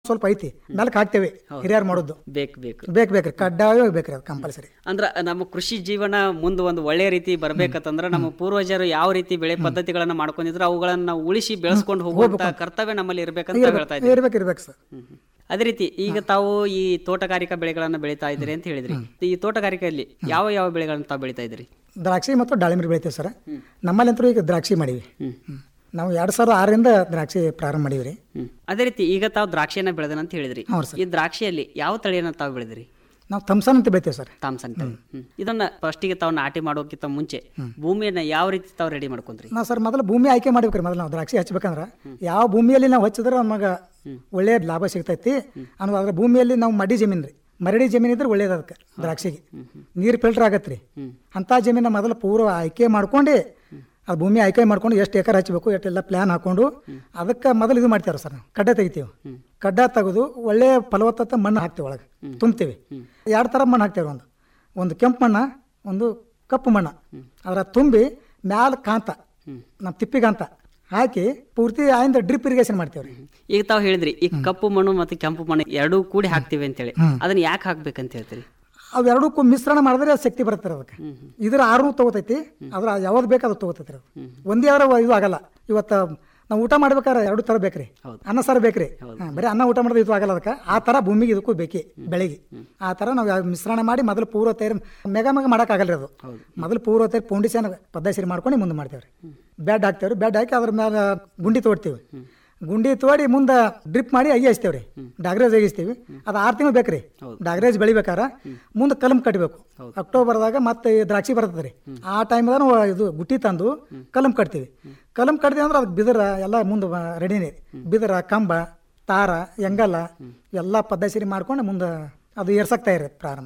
ಸ್ವಲ್ಪ ಐತಿ ಮೆಲ್ಕ್ ಹಾಕ್ತೇವೆ ಹಿರಿಯರು ಮಾಡೋದು ಬೇಕು ಬೇಕು ಬೇಕು ಬೇಕ್ರಿ ಕಡ್ಡಾಯ ಬೇಕ್ರಿ ಅದು ಕಂಪಲ್ಸರಿ ಅಂದ್ರ ನಮ್ಮ ಕೃಷಿ ಜೀವನ ಮುಂದೆ ಒಂದು ಒಳ್ಳೆಯ ರೀತಿ ಬರ್ಬೇಕಂತಂದ್ರ ನಮ್ಮ ಪೂರ್ವಜರು ಯಾವ ರೀತಿ ಬೆಳೆ ಪದ್ಧತಿಗಳನ್ನ ಮಾಡ್ಕೊಂಡಿದ್ರು ಅವುಗಳನ್ನ ನಾವು ಉಳಿಸಿ ಬೆಳೆಸ್ಕೊಂಡು ಹೋಗುವಂತ ಕರ್ತವ್ಯ ನಮ್ಮಲ್ಲಿ ಇರ್ಬೇಕಂತ ಹೇಳ್ತಾ ಇದ್ದೀವಿ ಇರ್ಬೇಕು ಇರ್ಬೇಕು ಸರ್ ಹ್ಮ್, ಹ್ಮ್. ಅದೇ ರೀತಿ ಈಗ ತಾವು ಈ ತೋಟಗಾರಿಕಾ ಬೆಳೆಗಳನ್ನ ಬೆಳೀತಾ ಇದ್ದೀರಿ ಅಂತ ಹೇಳಿದ್ರಿ ಈ ತೋಟಗಾರಿಕೆಯಲ್ಲಿ ಯಾವ ಯಾವ ಬೆಳೆಗಳನ್ನ ತಾವು ಬೆಳೀತಾ ಇದ್ರಿ ದ್ರಾಕ್ಷಿ ಮತ್ತು ದಾಳಿಂಬೆ ಬೆಳಿತೀವಿ ಸರ್ ನಮ್ಮಲ್ಲಂತರೂ ಈಗ ದ್ರಾಕ್ಷಿ ಮಾಡೀವಿ ಹ್ಮ್. ನಾವು ಎರಡು ಸಾವಿರದ ಆರರಿಂದ ದ್ರಾಕ್ಷಿ ಪ್ರಾರಂಭ ಮಾಡೀವಿ ರೀ ಹ್ಮ್. ಅದೇ ರೀತಿ ಈಗ ತಾವು ದ್ರಾಕ್ಷಿಯನ್ನ ಬೆಳೆದನ ಅಂತ ಹೇಳಿದ್ರಿ ಹೌದು ಸರ್ ಈ ದ್ರಾಕ್ಷಿಯಲ್ಲಿ ಯಾವ ತಳಿಯನ್ನ ತಾವು ಬೆಳೆದ್ರಿ ನಾವು ಥಮ್ಸನ್ ಅಂತ ಬೆಳಿತೀವಿ ಸರ್ ತಾಮ್ಸನ್ ತಳಿ ಹ್ಮ್. ಇದನ್ನ ಫಸ್ಟಿಗೆ ತಾವು ನಾಟಿ ಮಾಡೋಕ್ಕಿಂತ ಮುಂಚೆ ಭೂಮಿಯನ್ನ ಯಾವ ರೀತಿ ತಾವು ರೆಡಿ ಮಾಡ್ಕೊಂಡ್ರಿ ನಾವು ಸರ್ ಮೊದಲು ಭೂಮಿ ಆಯ್ಕೆ ಮಾಡ್ಬೇಕ್ರಿ ಮೊದಲು ನಾವು ದ್ರಾಕ್ಷಿ ಹಚ್ಬೇಕಂದ್ರೆ ಯಾವ ಭೂಮಿಯಲ್ಲಿ ನಾವು ಹಚ್ಚಿದ್ರೆ ನಮಗೆ ಒಳ್ಳೆಯ ಲಾಭ ಸಿಗ್ತೈತಿ ಅನ್ನೋ ಅದ್ರ ಭೂಮಿಯಲ್ಲಿ ನಾವು ಮಡಿ ಜಮೀನು ರೀ ಮರಡಿ ಜಮೀನು ಇದ್ರೆ ಒಳ್ಳೇದು ಅದಕ್ಕೆ ದ್ರಾಕ್ಷಿಗೆ ನೀರು ಫಿಲ್ಟರ್ ಆಗತ್ತೆ ರೀ ಅಂಥ ಜಮೀನ ಮೊದಲು ಪೂರ್ವ ಆಯ್ಕೆ ಮಾಡ್ಕೊಂಡು ಅದು ಭೂಮಿ ಆಯ್ಕೆ ಮಾಡ್ಕೊಂಡು ಎಷ್ಟು ಎಕರೆ ಹಚ್ಚಬೇಕು ಎಷ್ಟೆಲ್ಲ ಪ್ಲ್ಯಾನ್ ಹಾಕೊಂಡು ಅದಕ್ಕೆ ಮೊದಲು ಇದು ಮಾಡ್ತಾರೆ ಸರ್ ನಾವು ಕಡ್ಡೆ ತೆಗಿತೀವಿ ಕಡ್ಡ ತೆಗೆದು ಒಳ್ಳೆ ಫಲವತ್ತತೆ ಮಣ್ಣು ಹಾಕ್ತೀವಿ ಒಳಗೆ ತುಂಬ್ತೀವಿ ಎರಡು ಥರ ಮಣ್ಣು ಹಾಕ್ತೇವೆ ಒಂದು ಒಂದು ಕೆಂಪು ಮಣ್ಣು ಒಂದು ಕಪ್ಪು ಮಣ್ಣು ಅದರ ತುಂಬಿ ಮ್ಯಾಲ ಕಾಂತ ನಮ್ಮ ತಿಪ್ಪಿಗಾಂತ ಹಾಕಿ ಪೂರ್ತಿ ಆಯಿಂದ ಡ್ರಿಪ್ ಇರಿಗೇಷನ್ ಮಾಡ್ತೇವೆ ರೀ ಈಗ ತಾವು ಹೇಳಿದ್ರಿ ಈ ಕಪ್ಪು ಮಣ್ಣು ಮತ್ತೆ ಕೆಂಪು ಮಣ್ಣು ಎರಡೂ ಕೂಡಿ ಹಾಕ್ತಿವಿ ಅಂತೇಳಿ ಅದನ್ನ ಯಾಕೆ ಹಾಕ್ಬೇಕಂತ ಹೇಳ್ತೀರಿ ಅವೆರಡಕ್ಕೂ ಮಿಶ್ರಣ ಮಾಡಿದ್ರೆ ಅದು ಶಕ್ತಿ ಬರುತ್ತೆ ರೀ ಅದಕ್ಕೆ ಇದ್ರ ಆರು ತಗೋತೈತಿ ಅದ್ರ ಯಾವ್ದು ಬೇಕು ಅದು ತಗೋತೈತಿ ರೀ ಅದು ಒಂದೇ ಆದ್ರೆ ಇದು ಆಗಲ್ಲ ಇವತ್ತು ನಾವು ಊಟ ಮಾಡ್ಬೇಕಾದ್ರೆ ಎರಡು ಥರ ಬೇಕ್ರಿ ಅನ್ನ ಸಾರು ಬೇಕ್ರಿ ಹಾ, ಬರೀ ಅನ್ನ ಊಟ ಮಾಡಿದ್ರೆ ಇದು ಆಗಲ್ಲ ಅದಕ್ಕೆ ಆ ಥರ ಭೂಮಿಗೆ ಇದಕ್ಕೂ ಬೇಕಿ ಬೆಳೆಗೆ ಆ ಥರ ನಾವು ಯಾವ ಮಿಶ್ರಣ ಮಾಡಿ ಮೊದಲು ಪೂರ್ವ ತಯಾರಿ ಮೆಗ ಮೆಗ ಮಾಡೋಕ್ಕಾಗಲ್ಲ ರೀ ಅದು ಮೊದಲು ಪೂರ್ವ ತಯಾರಿ ಪೌಂಡಿಷನ್ ಪದ್ಧತಿ ಮಾಡ್ಕೊಂಡು ಮುಂದೆ ಮಾಡ್ತೇವೆ ರೀ ಬೆಡ್ ಹಾಕ್ತೇವೆ ರೀ ಬೆಡ್ ಹಾಕಿ ಅದ್ರ ಮೇಲೆ ಗುಂಡಿ ತೋಡ್ತೀವಿ ಗುಂಡಿ ತೋಡಿ ಮುಂದೆ ಡ್ರಿಪ್ ಮಾಡಿ ಅಗಿ ಹಚ್ತೇವೆ ರೀ ಡಾಗ್ರೇಜ್ ಅಗಿಸ್ತೀವಿ ಅದು ಆರು ತಿಂಗಳು ಬೇಕ್ರಿ ಡಾಗ್ರೇಜ್ ಬೆಳಿಬೇಕಾರ ಮುಂದೆ ಕಲಂ ಕಟ್ಟಬೇಕು ಅಕ್ಟೋಬರ್ದಾಗ ಮತ್ತೆ ಈ ದ್ರಾಕ್ಷಿ ಬರ್ತದೆ ರೀ ಆ ಟೈಮ್ದಾಗ ನಾವು ಇದು ಗುಟ್ಟಿ ತಂದು ಕಲಂ ಕಟ್ತೀವಿ ಕಲಂ ಕಟ್ತೀವಿ ಅಂದ್ರೆ ಅದಕ್ಕೆ ಬಿದಿರ ಎಲ್ಲ ಮುಂದೆ ರೆಡಿನೇ ಬಿದಿರ ಕಂಬ ತಾರ ಎಂಗಲ್ಲ ಎಲ್ಲ ಪದ್ಧತಿ ಮಾಡ್ಕೊಂಡು ಮುಂದೆ ಅದು ಏರ್ಸಕ್ತಾ ಇರುತ್ತೆ ಪ್ರಾರಂಭ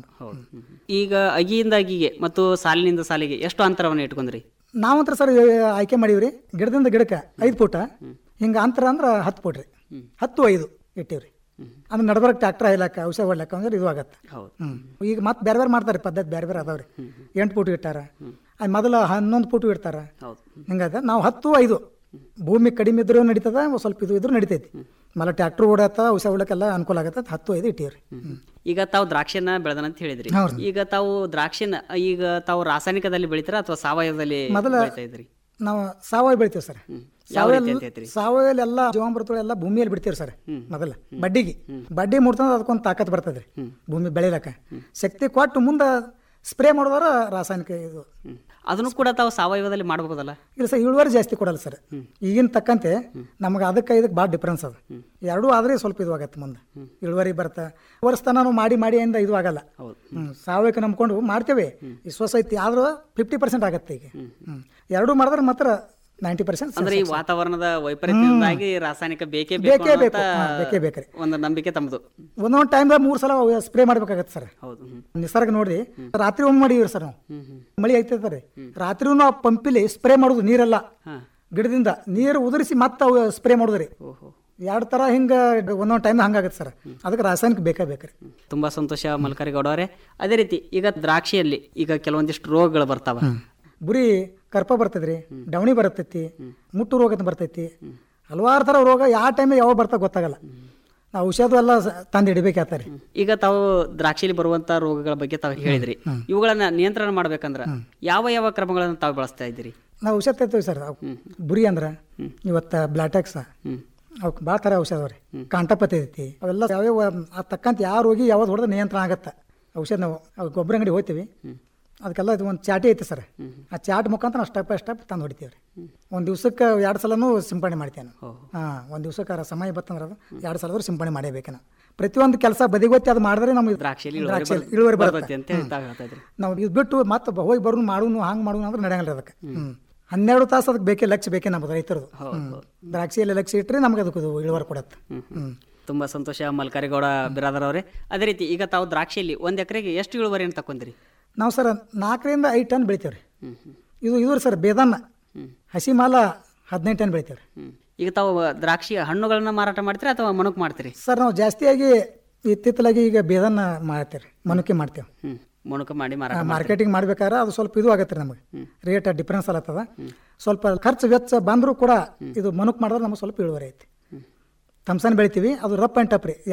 ಈಗ ಅಗಿಯಿಂದ ಅಗಿಗೆ ಮತ್ತು ಸಾಲಿನಿಂದ ಸಾಲಿಗೆ ಎಷ್ಟು ಅಂತರವನ್ನು ಇಟ್ಕೊಂಡ್ರಿ ನಾವಂತ್ರ ಸರ್ ಆಯ್ಕೆ ಮಾಡೀವ್ರಿ ಗಿಡದಿಂದ ಗಿಡಕ್ಕೆ ಐದು ಫೂಟ ಹಿಂಗೆ ಅಂತರ ಅಂದ್ರೆ ಹತ್ತು ಫೂಟ್ ರೀ ಹತ್ತು ಐದು ಇಟ್ಟಿವ್ರಿ ಅಂದ್ರೆ ನಡ್ಬರ್ಕ್ ಟ್ಯಾಕ್ಟರ್ ಹಾಯ್ಲಕ್ಕ ಔಷಧ ಹೊಡ್ಲಕ್ಕ ಅಂದ್ರೆ ಇದು ಆಗತ್ತೆ ಹೌದು ಹ್ಮ್ ಈಗ ಮತ್ತೆ ಬೇರೆ ಬೇರೆ ಮಾಡ್ತಾರೆ ಪದ್ಧತಿ ಬೇರೆ ಬೇರೆ ಅದಾವ್ರಿ ಎಂಟು ಫೂಟ್ ಇಟ್ಟಾರ ಅದು ಮೊದಲು ಹನ್ನೊಂದು ಫೂಟ್ ಇಡ್ತಾರ ಹೌದು ಹಿಂಗದ ನಾವು ಹತ್ತು ಐದು ಭೂಮಿ ಕಡಿಮೆ ಇದ್ರೂ ನಡೀತದ ಒಂದ್ ಸ್ವಲ್ಪ ಇದು ಇದ್ರೂ ನಡಿತೈತಿ ಮಲ ಟ್ಯಾಕ್ಟರ್ ಓಡತ್ತ ಔಷಧ ಹೊಡ್ಲಕ್ಕೆಲ್ಲ ಅನುಕೂಲ ಆಗತ್ತೆ ಹತ್ತು ಐದು ಇಟ್ಟಿವ್ರಿ ಹ್ಮ್. ಈಗ ತಾವು ದ್ರಾಕ್ಷಿಯನ್ನ ಬೆಳೆದನ ಅಂತ ಹೇಳಿದ್ರಿ ಹೌದು. ಈಗ ತಾವು ದ್ರಾಕ್ಷಿನ ಈಗ ತಾವು ರಾಸಾಯನಿಕದಲ್ಲಿ ಬೆಳಿತೀರಾ ಅಥವಾ ಸಾವಯವದಲ್ಲಿ ಮೊದಲ- ಬೆಳಿತಾ ಇದ್ರಿ ನಾವು ಸಾವಯವ ಬೆಳಿತೀವಿ ಸರ್ ಯಾವ ರೀತಿ ಅಂತ ಹೇಳ್ತೀರಿ ಸಾವಯವ ಎಲ್ಲ ಜೀವಾಮೃತಗಳು ಎಲ್ಲ ಭೂಮಿಯಲ್ಲಿ ಬಿಡ್ತೀವಿ ಸರ್ ಮೊದಲ ಬಡ್ಡಿಗೆ ಬಡ್ಡಿ ಮುಡ್ತಂದ್ರೆ ಅದಕ್ಕೊಂದು ತಾಕತ್ ಬರ್ತದೆ ರೀ ಭೂಮಿ ಬೆಳಿಲಕ್ಕ ಶಕ್ತಿ ಕೊಟ್ಟು ಮುಂದೆ ಸ್ಪ್ರೇ ಮಾಡಿದ್ರೆ ರಾಸಾಯನಿಕ ಇದು ಹ್ಮ್. ಅದನ್ನು ಕೂಡ ತಾವು ಸಾವಯವದಲ್ಲಿ ಮಾಡ್ಬೋದಲ್ಲ ಇಲ್ಲ ಸರ್ ಇಳುವರಿ ಜಾಸ್ತಿ ಕೊಡಲ್ಲ ಸರ್ ಈಗಿನ ತಕ್ಕಂತೆ ನಮಗೆ ಅದಕ್ಕೆ ಇದಕ್ಕೆ ಭಾಳ ಡಿಫ್ರೆನ್ಸ್ ಅದ ಎರಡೂ ಆದರೆ ಸ್ವಲ್ಪ ಇದು ಆಗತ್ತೆ ಮುಂದೆ ಇಳುವರಿ ಬರುತ್ತೆ ವರ್ಷತನ ನಾವು ಮಾಡಿ ಮಾಡಿ ಇಂದ ಇದು ಆಗಲ್ಲ ಹೌದು ಹ್ಮ್ ಸಾವಯವ ನಂಬ್ಕೊಂಡು ಮಾಡ್ತೇವೆ ವಿಶ್ವಾಸ ಐತಿ ಆದ್ರೂ ಫಿಫ್ಟಿ ಪರ್ಸೆಂಟ್ ಆಗತ್ತೆ ಈಗ ಹ್ಮ್ ಎರಡೂ ಮಾಡಿದ್ರೆ ಮಾತ್ರ ನೈಂಟಿ ಪರ್ಸೆಂಟ್ ಅಂದ್ರೆ ಈ ವಾತಾವರಣದ ವೈಪರೀತ್ಯದಿಂದಾಗಿ ರಾಸಾಯನಿಕ ಬೇಕೇ ಬೇಕು ಬೇಕೇ ಬೇಕು ಅನ್ನುವಂತ ಹಾ, ಬೇಕೇ ಬೇಕ್ರಿ ಒಂದು ನಂಬಿಕೆ ತಮ್ಮದು ಒಂದೊಂದು ಟೈಮ್ದಾಗ ಮೂರು ಸಲ ಸ್ಪ್ರೇ ಮಾಡ್ಬೇಕಾಗತ್ತೆ ಸರ್ ಹೌದು ಹ್ಮ್. ನಿಸರ್ಗ ನೋಡಿ ರಾತ್ರಿ ಒಮ್ಮೆ ಮಾಡಿವ್ರಿ ಸರ್ ನಾವು ಹ್ಮ್ ಹ್ಮ್ ಮಳೆ ಐತದ ರೀ ರಾತ್ರಿನೂ ಆ ಪಂಪಿಲಿ ಸ್ಪ್ರೇ ಮಾಡೋದು ನೀರೆಲ್ಲ ಹಾ ಗಿಡದಿಂದ ನೀರು ಉದುರಿಸಿ ಮತ್ತೆ ಅವು ಸ್ಪ್ರೇ ಮಾಡೋದು ರೀ ಓಹೋ ಎರಡು ಥರ ಹಿಂಗೆ ಒಂದೊಂದು ಟೈಮ್ ಹಂಗಾಗತ್ತೆ ಸರ್ ಅದಕ್ಕೆ ರಾಸಾಯನಿಕ ಬೇಕೇ ಬೇಕ್ರಿ ತುಂಬಾ ಸಂತೋಷ ಮಲ್ಕರಿಗೌಡ ಅವರೇ ಅದೇ ರೀತಿ ಈಗ ದ್ರಾಕ್ಷಿಯಲ್ಲಿ ಈಗ ಕೆಲವೊಂದಿಷ್ಟು ರೋಗಗಳು ಬರ್ತಾವ ಬುರಿ ಕರ್ಪ ಬರ್ತದ್ರಿ ಡವಣಿ ಬರ್ತೈತಿ ಮುಟ್ಟು ರೋಗ ಅಂತ ಬರ್ತೈತಿ ಹಲವಾರು ಥರ ರೋಗ ಯಾವ ಟೈಮಿಗೆ ಯಾವ ಬರ್ತಾ ಗೊತ್ತಾಗಲ್ಲ ನಾವು ಔಷಧ ಎಲ್ಲ ಸ- ತಂದು ಇಡಬೇಕಾಗ್ತಾರೆ ಈಗ ತಾವು ದ್ರಾಕ್ಷಿಲಿ ಬರುವಂತ ರೋಗಗಳ ಬಗ್ಗೆ ತಾವು ಹೇಳಿದ್ರಿ ಇವುಗಳನ್ನ ನಿಯಂತ್ರಣ ಮಾಡ್ಬೇಕಂದ್ರ ಯಾವ ಯಾವ ಕ್ರಮಗಳನ್ನ ತಾವು ಬಳಸ್ತಾ ಇದ್ದೀರಿ ನಾವು ಔಷಧ ತರ್ತೀವಿ ಸರ್ ಅವ್ ಬುರಿ ಅಂದ್ರೆ ಇವತ್ತು ಬ್ಲಾಟೆಕ್ಸ್ ಹ್ಮ್ ಅವಕ್ಕೆ ಭಾಳ ಥರ ಔಷಧ ಅವ ರೀ ಕಾಂಟಪತಿ ಐತಿ ಅವೆಲ್ಲ ಯಾವ್ಯಾವ ಆ ತಕ್ಕಂತ ಯಾವ ರೋಗಿ ಯಾವ್ದು ಹೊಡೆದ್ರೆ ನಿಯಂತ್ರಣ ಆಗತ್ತೆ ಔಷಧ ನಾವು ಅವ್ ಗೊಬ್ಬರ ಅಂಗಡಿ ಹೋಗ್ತೀವಿ ಅದಕ್ಕೆಲ್ಲ ಇದು ಒಂದು ಚಾಟಿ ಐತೆ ಸರ್ ಆ ಚಾಟ್ ಮುಖಾಂತರ ನಾವು ಸ್ಟೆಪ್ ಬೈ ಸ್ಟೆಪ್ ತಂದು ಹೊಡಿತೀವಿ ರೀ ಒಂದು ದಿವ್ಸಕ್ಕೆ ಎರಡು ಸಲನೂ ಸಿಂಪಡಣೆ ಮಾಡ್ತೇವೆ ನಾವು ಓಹ್. ಹಾಂ ಒಂದು ದಿವ್ಸಕ್ಕೆ ಆ ಸಮಯ ಬತ್ತಂದ್ರೆ ಅದು ಎರಡು ಸಲ ಆದ್ರೂ ಸಿಂಪಡಣೆ ಮಾಡೇಬೇಕು ನಾವು ಪ್ರತಿಯೊಂದು ಕೆಲಸ ಬದಿಗೊತ್ತಿ ಅದು ಮಾಡಿದ್ರೆ ನಮಗೆ ದ್ರಾಕ್ಷಿಯಲ್ಲಿ ಇಳುವರಿ ದ್ರಾಕ್ಷಿಯಲ್ಲಿ ಬರ್- ಇಳುವರಿ ಬರ್ತೈತಿ ಬರುತ್ತೆ ಅಂತ ಹೇಳಿ ತಾವು ಹೇಳ್ತಾ ಇದ್ರಿ ನಾವು ಇದು ಬಿಟ್ಟು ಮತ್ತೆ ಹೋಗಿ ಬರೋನು ಮಾಡೋನು ಹಂಗೆ ಮಾಡೋನು ಅಂದ್ರೆ ನಡೆಯಲ್ಲ ರೀ ಅದಕ್ಕೆ ಹ್ಞೂ ಹನ್ನೆರಡು ತಾಸು ಅದಕ್ಕೆ ಬೇಕೇ ಲಕ್ಷ ಬೇಕೇ ನಮ್ಮದು ರೈತರದು ಹ್ಮ್. ದ್ರಾಕ್ಷಿಯಲ್ಲಿ ಲಕ್ಷ ಇಟ್ಟರೆ ನಮಗೆ ಅದಕ್ಕೆ ಇದು ಇಳುವರಿ ಕೊಡತ್ತೆ ಹ್ಞೂ ತುಂಬಾ ಸಂತೋಷ ಮಲ್ಕರಿಗೌಡ ಬಿರಾದರ್ ಅವರೇ ಅದೇ ರೀತಿ ಈಗ ತಾವು ದ್ರಾಕ್ಷಿಯಲ್ಲಿ ಒಂದ್ ಎಕರೆಗೆ ಎಷ್ಟು ಇಳುವರಿಯನ್ನು ತಕೊಂಡ್ರಿ ನಾವು ಸರ್ ನಾಲ್ಕರಿಂದ ಐದು ಟನ್ ಬೆಳಿತೇವೆ ರೀ ಹ್ಮ್ ಹ್ಮ್ ಇದು ಇದು ರೀ ಸರ್ ಬೇದನ್ನ ಹ್ಮ್. ಹಸಿ ಮಾಲ ಹದಿನೈದು ಟನ್ ಬೆಳಿತೇವೆ ರೀ ಹ್ಮ್ ಈಗ ತಾವು ದ್ರಾಕ್ಷಿ ಹಣ್ಣುಗಳನ್ನ ಮಾರಾಟ ಮಾಡ್ತೀರಾ ಅಥವಾ ಮಣಕ್ ಮಾಡ್ತೀರಿ ಸರ್ ನಾವು ಜಾಸ್ತಿಯಾಗಿ ಇತ್ತಿತ್ತಲಾಗಿ ಈಗ ಬೇದನ್ನ ಮಾಡ್ತೇವೆ ರೀ ಮನುಕೆ ಮಾಡ್ತೇವೆ ಹ್ಮ್ ಮಣಕ ಮಾಡಿ ಮಾರಾಟ ಮಾರ್ಕೆಟಿಂಗ್ ಮಾಡ್ಬೇಕಾದ್ರೆ ಅದು ಸ್ವಲ್ಪ ಇದು ಆಗತ್ತೆ ರೀ ನಮಗೆ ರೇಟ್ ಡಿಫ್ರೆನ್ಸ್ ಆಗತ್ತದ ಸ್ವಲ್ಪ ಖರ್ಚು ವೆಚ್ಚ ಬಂದರೂ ಕೂಡ ಇದು ಮನುಕ್ ಮಾಡಿದ್ರೆ ನಮಗೆ ಸ್ವಲ್ಪ ಇಳುವರಿ ಐತಿ ಥಮ್ಸನ್ ಬೆಳಿತೀವಿ ಅದು ರಪ್ ಆ್ಯಂಡ್ ಟಪ್ ರೀ